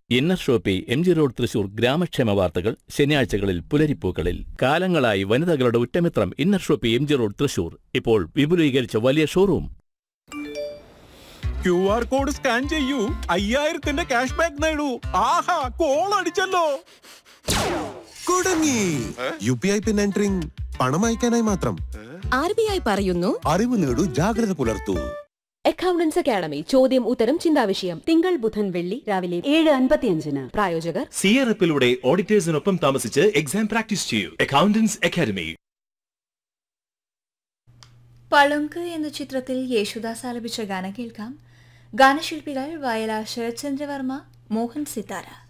inner shoppy M G road Thrissur ഗ്രാമക്ഷേമ വാർത്തകൾ ശനിയാഴ്ചകളിൽ പുലരിപ്പൂക്കളിൽ കാലങ്ങളായി വനിതകളുടെ ഉറ്റമിത്രം inner shoppy M G road Thrissur ഇപ്പോൾ വിപുലീകരിച്ച വലിയ showroom Q R code scan ചെയ്യൂ അയ്യായിരത്തിന്റെ ക്യാഷ് ബാക്ക് നേടൂ ആഹാ കോൾ അടിച്ചല്ലോ കുടുങ്ങി U P I pin entering പണം അയക്കാനായി മാത്രം ആർ ബി ഐ പറയുന്നു അറിവ് നേടൂ ജാഗ്രത പുലർത്തൂ അക്കൗണ്ടൻസ് അക്കാഡമി ചോദ്യം ഉത്തരം ചിന്താവിഷയം തിങ്കൾ ബുധൻ വെള്ളി രാവിലെ ഏഴ് അൻപത്തിയഞ്ചിന് പ്രായോജകർ സിയറപ്പിലൂടെ ഓഡിറ്റേഴ്സിനൊപ്പം താമസിച്ച് എക്സാം പ്രാക്ടീസ് ചെയ്യൂ അക്കൗണ്ടൻസ് അക്കാദമി പളുങ്ക് എന്ന ചിത്രത്തിൽ യേശുദാസ് ആലപിച്ച ഗാനം കേൾക്കാം ഗാനശില്പികൾ വയലാർ ശരത്ചന്ദ്രവർമ്മ മോഹൻ സിതാര